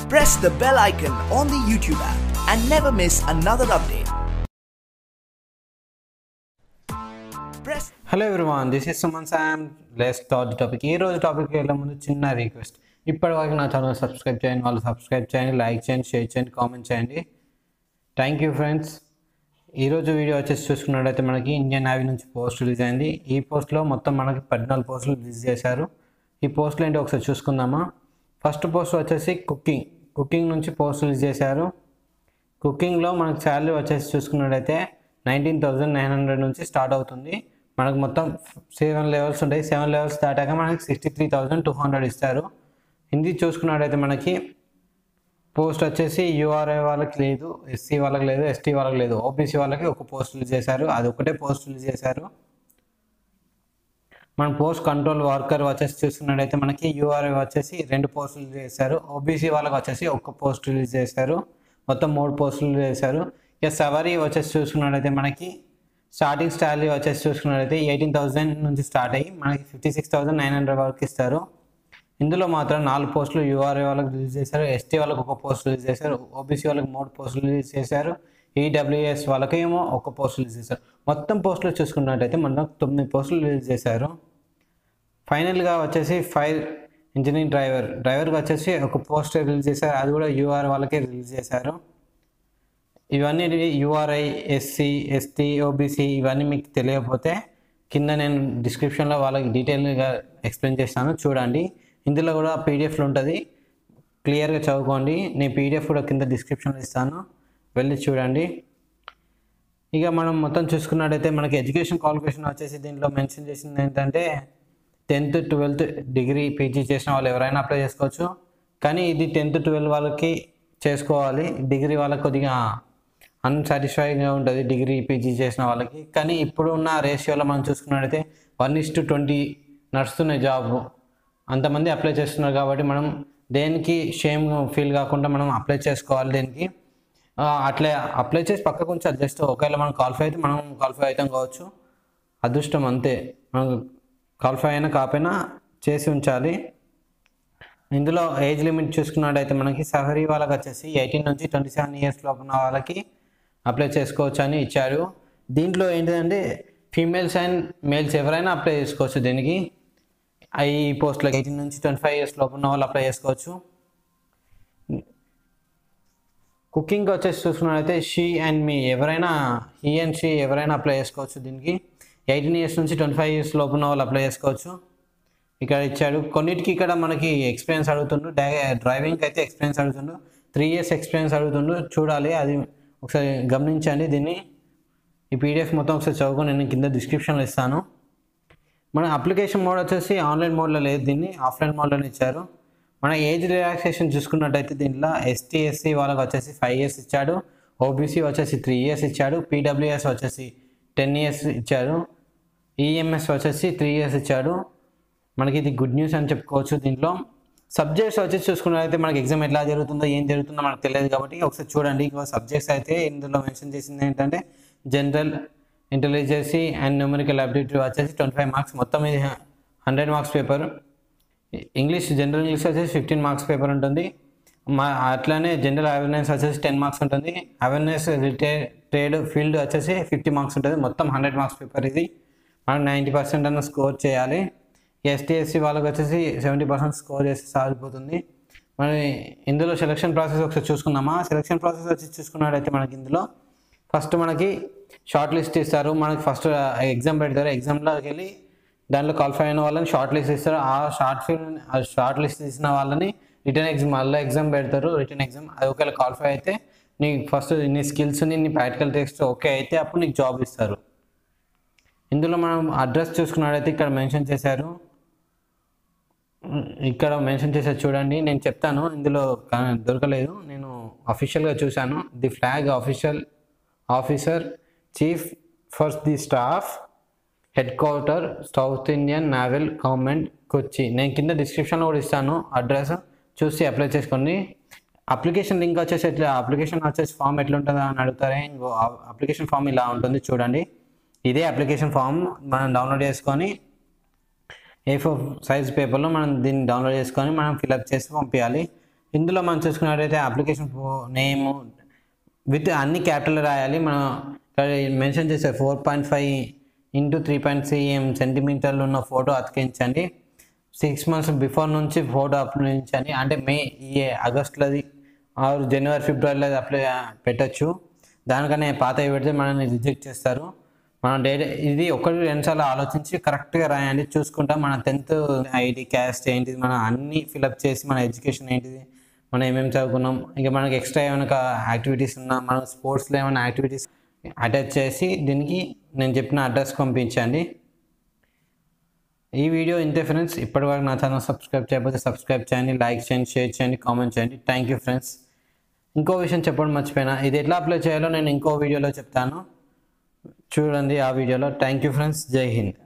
press the bell icon on the YouTube app and never miss another update. Press hello everyone this is Suman సామ్ లెస్ టాట్ topic ఈ రోజు topic వెళ్ళే ముందు చిన్న రిక్వెస్ట్ ఇప్పటి వరకు నా ఛానల్ సబ్స్క్రైబ్ చేయండి వాళ్ళు సబ్స్క్రైబ్ చేయండి లైక్ చేయండి షేర్ చేయండి కామెంట్ చేయండి థ్యాంక్ యూ ఫ్రెండ్స్ ఈరోజు వీడియో వచ్చేసి చూసుకున్నట్టయితే మనకి ఇండియన్ నేవీ నుంచి పోస్ట్ రిలీజ్ అయింది ఈ పోస్ట్లో మొత్తం మనకి పద్నాలుగు పోస్టులు రిలీజ్ చేశారు ఈ పోస్టులు ఏంటి ఒకసారి చూసుకుందామా ఫస్ట్ పోస్ట్ వచ్చేసి కుకింగ్ కుకింగ్ నుంచి పోస్ట్ రిలీజ్ చేశారు కుకింగ్లో మనకు శాలరీ వచ్చేసి చూసుకున్నట్టయితే నైన్టీన్ థౌజండ్ నైన్ హండ్రెడ్ నుంచి స్టార్ట్ అవుతుంది మనకు మొత్తం సెవెన్ లెవెల్స్ ఉంటాయి సెవెన్ లెవెల్స్ దాటాక మనకి sixty three thousand two hundred ఇస్తారు హిందీ చూసుకున్నట్టయితే మనకి పోస్ట్ వచ్చేసి యూఆర్ఐ వాళ్ళకి లేదు ఎస్సీ వాళ్ళకి లేదు ఎస్టీ వాళ్ళకి లేదు ఓబీసీ వాళ్ళకి ఒక పోస్ట్ రిలీజ్ చేశారు అది ఒకటే పోస్ట్ రిలీజ్ చేశారు మన పోస్ట్ కంట్రోల్ వర్కర్ వచ్చేసి చూసుకున్నట్టయితే మనకి యూఆర్ఐ వచ్చేసి రెండు పోస్టులు రిలీజ్ చేశారు ఓబీసీ వాళ్ళకి వచ్చేసి ఒక పోస్ట్ రిలీజ్ చేశారు మొత్తం మూడు పోస్టులు రిలీజ్ చేశారు ఇక సవరీ వచ్చేసి చూసుకున్నట్టయితే మనకి స్టార్టింగ్ స్టాలరీ వచ్చేసి చూసుకున్నట్టయితే ఎయిటీన్ థౌసండ్ నుంచి స్టార్ట్ అయ్యి మనకి fifty six thousand nine hundred వరకు ఇస్తారు ఇందులో మాత్రం నాలుగు పోస్టులు యూఆర్ఏ వాళ్ళకి రిలీజ్ చేశారు ఎస్టీ వాళ్ళకి ఒక పోస్ట్ రిలీజ్ చేశారు ఓబీసీ వాళ్ళకి మూడు పోస్టులు రిలీజ్ చేశారు ఈడబ్ల్యూఎస్ వాళ్ళకి ఏమో ఒక పోస్ట్ రిలీజ్ చేశారు మొత్తం పోస్టులు చూసుకున్నట్టయితే మనకు తొమ్మిది పోస్టులు రిలీజ్ చేశారు ఫైనల్గా వచ్చేసి ఫైర్ ఇంజనీరింగ్ డ్రైవర్ డ్రైవర్కి వచ్చేసి ఒక పోస్ట్ రిలీజ్ చేశారు అది కూడా యూఆర్ వాళ్ళకే రిలీజ్ చేశారు ఇవన్నీ యూఆర్ఐ ఎస్సీ ఎస్టీ ఓబీసీ ఇవన్నీ మీకు తెలియకపోతే కింద నేను డిస్క్రిప్షన్లో వాళ్ళకి డీటెయిల్గా ఎక్స్ప్లెయిన్ చేస్తాను చూడండి ఇందులో కూడా పీడిఎఫ్లు ఉంటుంది క్లియర్గా చదువుకోండి నేను పీడిఎఫ్ కూడా కింద డిస్క్రిప్షన్లో ఇస్తాను వెళ్ళి చూడండి ఇక మనం మొత్తం చూసుకున్నట్టయితే మనకి ఎడ్యుకేషన్ క్వాలిఫికేషన్ వచ్చేసి దీంట్లో మెన్షన్ చేసింది ఏంటంటే టెన్త్ ట్వెల్త్ డిగ్రీ పీజీ చేసిన వాళ్ళు ఎవరైనా అప్లై చేసుకోవచ్చు కానీ ఇది టెన్త్ ట్వెల్వ్ వాళ్ళకి చేసుకోవాలి డిగ్రీ వాళ్ళకి కొద్దిగా అన్సాటిస్ఫైగా ఉంటుంది డిగ్రీ పీజీ చేసిన వాళ్ళకి కానీ ఇప్పుడు ఉన్న రేషియోలో మనం చూసుకున్నట్టయితే వన్ ఇస్ టు ట్వంటీ నడుస్తున్నాయి జాబ్ అంతమంది అప్లై చేస్తున్నారు కాబట్టి మనం దేనికి షేమ్ ఫీల్ కాకుండా మనం అప్లై చేసుకోవాలి దేనికి ఆ, అట్లే అప్లై చేసి పక్కకు ఉంచాలి జస్ట్ ఒకవేళ మనం క్వాలిఫై అయితే మనం క్వాలిఫై అవుతాం కావచ్చు అదృష్టం అంతే మనం క్వాలిఫై అయినా కాకపోయినా చేసి ఉంచాలి ఇందులో ఏజ్ లిమిట్ చూసుకున్నట్టయితే మనకి సహరీ వాళ్ళకి వచ్చేసి ఎయిటీన్ నుంచి ట్వంటీ సెవెన్ ఇయర్స్ లోపు ఉన్న వాళ్ళకి అప్లై చేసుకోవచ్చు అని ఇచ్చారు దీంట్లో ఏంటంటే ఫీమేల్స్ అండ్ మేల్స్ ఎవరైనా అప్లై చేసుకోవచ్చు దీనికి ఈ పోస్ట్లకి ఎయిటీన్ నుంచి ట్వంటీ ఫైవ్ ఇయర్స్ లోపు ఉన్న వాళ్ళు అప్లై చేసుకోవచ్చు కుకింగ్ వచ్చేసి చూసుకున్నట్లయితే షీ అండ్ మీ ఎవరైనా హీ అండ్ షీ ఎవరైనా అప్లై చేసుకోవచ్చు దీనికి ఎయిటీన్ ఇయర్స్ నుంచి ట్వంటీ ఫైవ్ ఇయర్స్ లోపు ఉన్న వాళ్ళు అప్లై చేసుకోవచ్చు ఇక్కడ ఇచ్చాడు కొన్నిటికి ఇక్కడ మనకి ఎక్స్పీరియన్స్ అడుగుతుండు డ్రైవింగ్ అయితే ఎక్స్పీరియన్స్ అడుగుతుండు త్రీ ఇయర్స్ ఎక్స్పీరియన్స్ అడుగుతుండు చూడాలి అది ఒకసారి గమనించండి దీన్ని ఈ పీడిఎఫ్ మొత్తం ఒకసారి చదువుకొని నేను కింద డిస్క్రిప్షన్లో ఇస్తాను మన అప్లికేషన్ మోడ్ వచ్చేసి ఆన్లైన్ మోడ్లో లేదు దీన్ని ఆఫ్లైన్ మోడ్లోనే ఇచ్చారు మన ఏజ్ రిలాక్సేషన్ చూసుకున్నట్టయితే దీంట్లో ఎస్టీ ఎస్సీ వాళ్ళకి వచ్చేసి ఫైవ్ ఇయర్స్ ఇచ్చాడు ఓబీసీ వచ్చేసి త్రీ ఇయర్స్ ఇచ్చాడు పీడబ్ల్యూఎస్ వచ్చేసి టెన్ ఇయర్స్ ఇచ్చాడు ఈఎంఎస్ వచ్చేసి త్రీ ఇయర్స్ ఇచ్చాడు మనకి ఇది గుడ్ న్యూస్ అని చెప్పుకోవచ్చు దీంట్లో సబ్జెక్ట్స్ వచ్చేసి చూసుకున్నట్లయితే మనకి ఎగ్జామ్ ఎట్లా జరుగుతుందో ఏం జరుగుతుందో మనకు తెలియదు కాబట్టి ఒకసారి చూడండి ఇంకో సబ్జెక్ట్స్ అయితే ఇందులో మెన్షన్ చేసింది ఏంటంటే general intelligence and numerical ability వచ్చేసి ట్వంటీ ఫైవ్ మార్క్స్ మొత్తం ఇది hundred marks paper English general English వచ్చేసి ఫిఫ్టీన్ మార్క్స్ పేపర్ ఉంటుంది మా అట్లానే జనరల్ అవేర్నెస్ వచ్చేసి టెన్ మార్క్స్ ఉంటుంది అవేర్నెస్ రిటైర్ ట్రేడ్ ఫీల్డ్ వచ్చేసి ఫిఫ్టీ మార్క్స్ ఉంటుంది మొత్తం హండ్రెడ్ మార్క్స్ పేపర్ ఇది మనం నైంటీ పర్సెంట్ అన్న స్కోర్ చేయాలి ఎస్టీ ఎస్సీ వాళ్ళకి వచ్చేసి సెవెంటీ పర్సెంట్ స్కోర్ చేసి సాగిపోతుంది మరి ఇందులో సెలక్షన్ ప్రాసెస్ ఒకసారి చూసుకుందామా సెలక్షన్ ప్రాసెస్ వచ్చి చూసుకున్నట్టయితే మనకి ఇందులో ఫస్ట్ మనకి షార్ట్ లిస్ట్ ఇస్తారు మనకి ఫస్ట్ ఎగ్జామ్ పెడతారు ఎగ్జామ్లోకి వెళ్ళి దాంట్లో క్వాలిఫై అయిన వాళ్ళని షార్ట్ లిస్ట్ ఇస్తారు ఆ షార్ట్ ఫిల్మ్ ఆ షార్ట్ లిస్ట్ ఇచ్చిన వాళ్ళని రిటర్న్ ఎగ్జామ్ మళ్ళీ ఎగ్జామ్ పెడతారు రిటర్న్ ఎగ్జామ్ అది ఒకవేళ క్వాలిఫై అయితే నీకు ఫస్ట్ నీ స్కిల్స్ నీ ప్రాక్టికల్ టెస్ట్ ఓకే అయితే అప్పుడు నీకు జాబ్ ఇస్తారు ఇందులో మనం అడ్రస్ చూసుకున్నట్టయితే ఇక్కడ మెన్షన్ చేశారు ఇక్కడ మెన్షన్ చేశారు చూడండి నేను చెప్తాను ఇందులో కా- దొరకలేదు నేను అఫీషియల్గా చూశాను the flag official officer chief for the staff headquarter south Indian naval government Kochi నేను కింద డిస్క్రిప్షన్లో కూడా ఇస్తాను అడ్రస్ చూసి అప్లై చేసుకోండి అప్లికేషన్ లింక్ వచ్చేసి ఎట్లా అప్లికేషన్ వచ్చేసి ఫామ్ ఎట్లా ఉంటుందా అని అడుగుతారే ఇంకో అప్లికేషన్ ఫామ్ ఇలా ఉంటుంది చూడండి ఇదే అప్లికేషన్ ఫామ్ మనం డౌన్లోడ్ చేసుకొని ఏ ఫోర్ సైజ్ పేపర్లో మనం దీన్ని డౌన్లోడ్ చేసుకొని మనం ఫిలప్ చేసి పంపించాలి ఇందులో మనం చూసుకున్నట్టయితే అప్లికేషన్ నేమ్ విత్ అన్ని క్యాపిటల్ రాయాలి మనం ఇక్కడ మెన్షన్ చేసే four point five into three point CM సెంటీమీటర్లు ఉన్న ఫోటో అతికించండి సిక్స్ మంత్స్ బిఫోర్ నుంచి ఫోటో అప్లోడించండి అంటే మే ఈ ఆగస్టులోది ఆరు జనవరి ఫిబ్రవరిలో అప్లై పెట్టచ్చు దానికన్నా పాత పెడితే మనల్ని రిజెక్ట్ చేస్తారు మనం డైరె ఇది ఒకటి రెండుసార్లు ఆలోచించి కరెక్ట్గా రాయండి చూసుకుంటా మన టెన్త్ ఐడి క్యాస్ట్ ఏంటిది మనం అన్నీ ఫిలప్ చేసి మన ఎడ్యుకేషన్ ఏంటిది మనం ఏమేమి చదువుకున్నాం ఇంకా మనకి ఎక్స్ట్రా ఏమైనా యాక్టివిటీస్ ఉన్నా మనం స్పోర్ట్స్లో ఏమైనా యాక్టివిటీస్ అటాచ్ చేసి దీనికి నేను చెప్పిన అడ్రస్ పంపించండి ఈ వీడియో ఇంతే ఫ్రెండ్స్ ఇప్పటివరకు నా ఛానల్ సబ్స్క్రైబ్ చేయకపోతే సబ్స్క్రైబ్ చేయండి లైక్ చేయండి షేర్ చేయండి కామెంట్ చేయండి థ్యాంక్ యూ ఫ్రెండ్స్ ఇంకో విషయం చెప్పడం మర్చిపోయినా ఇది ఎట్లా అప్లై చేయాలో నేను ఇంకో వీడియోలో చెప్తాను చూడండి ఆ వీడియోలో థ్యాంక్ యూ ఫ్రెండ్స్ జై హింద్